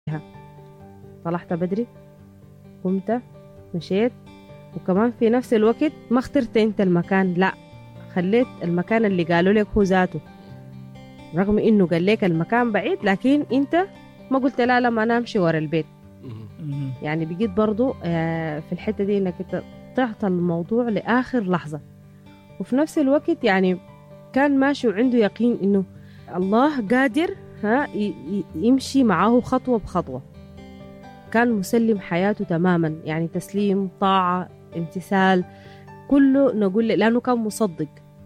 طلعت بدري قمت مشيت وكمان في نفس الوقت ما اخترت انت المكان لا خليت المكان اللي قالوا لك هو ذاته رغم انه قال لك المكان بعيد لكن انت ما قلت لا لا ما انا امشي ورا البيت مم. يعني بقيت برضو آه، في الحتة دي انك انت تعطى الموضوع لآخر لحظة وفي نفس الوقت يعني كان ماشي وعنده يقين انه الله قادر ها ي- ي- يمشي معاه خطوة بخطوة كان مسلم حياته تماما يعني تسليم طاعة امتثال كله نقول له- لأنه كان مصدق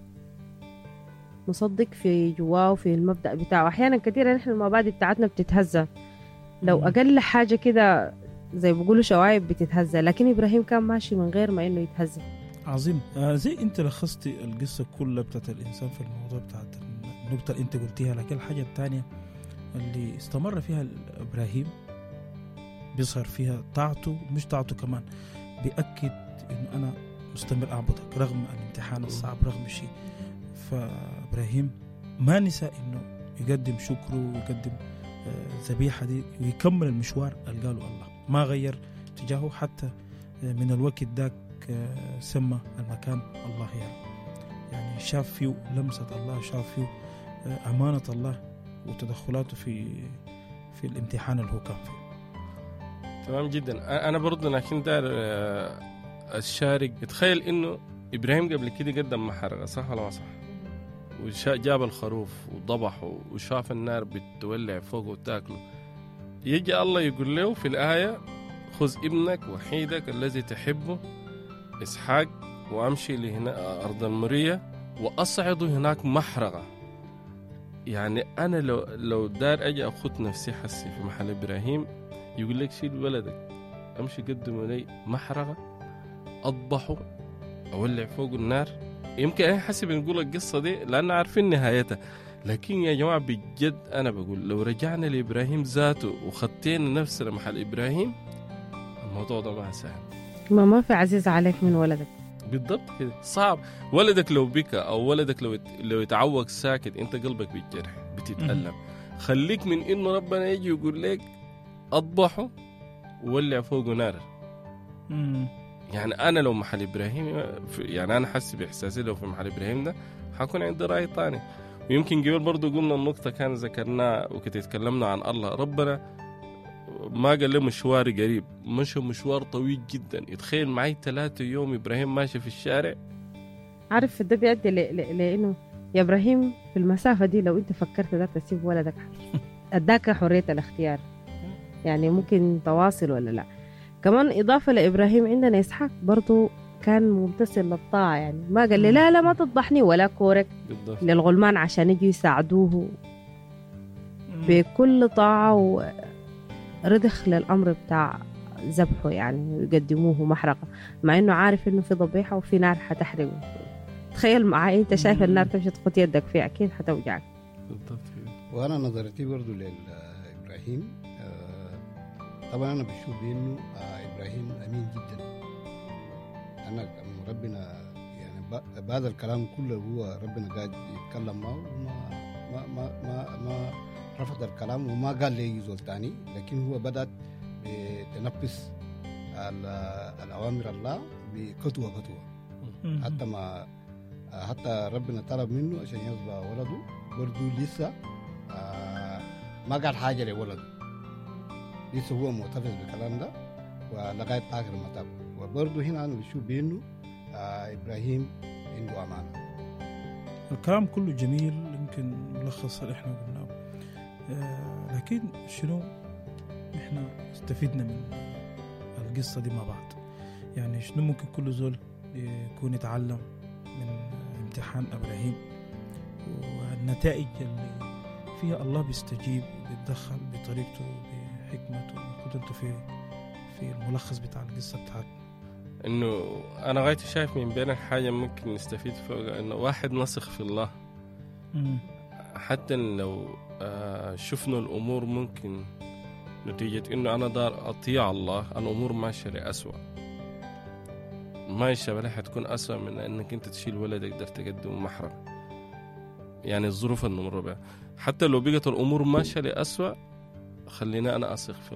مصدق في جواه وفي المبدأ بتاعه أحيانا كثيرا نحن المبادئ بتاعتنا بتتهزأ لو مم. أقل حاجة كده زي بيقولوا شوايب بتتهزأ لكن إبراهيم كان ماشي من غير ما إنه يتهزأ عظيم آه زي انت لخصتي القصه كلها بتاعت الانسان في الموضوع بتاعت النقطه اللي انت قلتيها لكن الحاجه الثانيه اللي استمر فيها ابراهيم بيظهر فيها طاعته مش طاعته كمان بيأكد انه انا مستمر اعبدك رغم الامتحان الصعب رغم الشيء فابراهيم ما نسى انه يقدم شكره ويقدم آه، ذبيحه دي ويكمل المشوار اللي قاله الله ما غير اتجاهه حتى آه، من الوقت ذاك آه، سمى المكان الله يرى يعني شاف فيه لمسة الله شاف فيه آه، أمانة الله وتدخلاته في في الامتحان اللي هو كان فيه تمام جدا أ- انا برضه لكن داير آه، اشارك تخيل انه ابراهيم قبل كده قدم محرقه صح ولا ما صح؟ وشا جاب الخروف وذبحه وشاف النار بتولع فوقه وتاكله يجي الله يقول له في الآية خذ ابنك وحيدك الذي تحبه إسحاق وأمشي لهنا أرض المرية وأصعد هناك محرقة يعني أنا لو لو دار أجي أخذ نفسي حسي في محل إبراهيم يقول لك شيل ولدك أمشي قدم لي محرقة أذبحه أولع فوق النار يمكن أنا حسب نقول القصة دي لأن عارفين نهايتها لكن يا جماعة بجد أنا بقول لو رجعنا لإبراهيم ذاته وخطينا نفسنا محل إبراهيم الموضوع ده ما سهل ما ما في عزيز عليك من ولدك بالضبط كده صعب ولدك لو بكى او ولدك لو لو يتعوق ساكت انت قلبك بيتجرح بتتالم خليك من انه ربنا يجي يقول لك اذبحه وولع فوقه نار مم. يعني انا لو محل ابراهيم في- يعني انا حاسس باحساسي لو في محل ابراهيم ده حكون عندي راي تاني ويمكن قبل برضه قلنا النقطه كان ذكرناها وكنت اتكلمنا عن الله ربنا ما قال له مشوار قريب مشى مشوار طويل جدا يتخيل معي ثلاثة يوم ابراهيم ماشي في الشارع عارف ده بيؤدي ل- ل- لانه يا ابراهيم في المسافه دي لو انت فكرت ده تسيب ولدك اداك حريه الاختيار يعني ممكن تواصل ولا لا كمان اضافه لابراهيم عندنا اسحاق برضو كان ممتثل للطاعه يعني ما قال لي لا لا ما تذبحني ولا كورك بالضبط للغلمان عشان يجوا يساعدوه بكل طاعه ورضخ للامر بتاع ذبحه يعني ويقدموه محرقه مع انه عارف انه في ضبيحه وفي نار حتحرقه تخيل معاي انت شايف النار تمشي تخط يدك فيها اكيد حتوجعك بالضبط كده. وانا نظرتي برضو لابراهيم آه، طبعا انا بشوف بانه آه، ابراهيم امين جدا انا أم ربنا يعني ب- بعد الكلام كله هو ربنا قاعد يتكلم معه وما ما ما ما, ما رفض الكلام وما قال لي زول تاني لكن هو بدات بتنفذ ال- الاوامر الله بخطوه خطوه مم. حتى ما حتى ربنا طلب منه عشان يصبح ولده برضه لسه آه ما قال حاجه لولده لسه هو معترض بالكلام ده ولغايه اخر المطاف وبرضه هنا انا بشوف بانه آه ابراهيم عنده امانه الكلام كله جميل يمكن ملخص اللي احنا قلناه آه لكن شنو احنا استفدنا من القصة دي مع بعض يعني شنو ممكن كل زول يكون يتعلم من امتحان ابراهيم والنتائج اللي فيها الله بيستجيب وبيتدخل بطريقته بحكمته بقدرته في في الملخص بتاع القصة بتاعتنا انه انا غايتي شايف من بين الحاجه ممكن نستفيد فوق انه واحد نثق في الله مم. حتى لو آه، شفنا الامور ممكن نتيجة انه انا دار اطيع الله الامور ماشية لأسوأ ما الشباب حتكون أسوأ من انك انت تشيل ولدك تقدر تقدم محرم يعني الظروف اللي نمر بها حتى لو بقت الامور ماشية لأسوأ خليني انا اثق في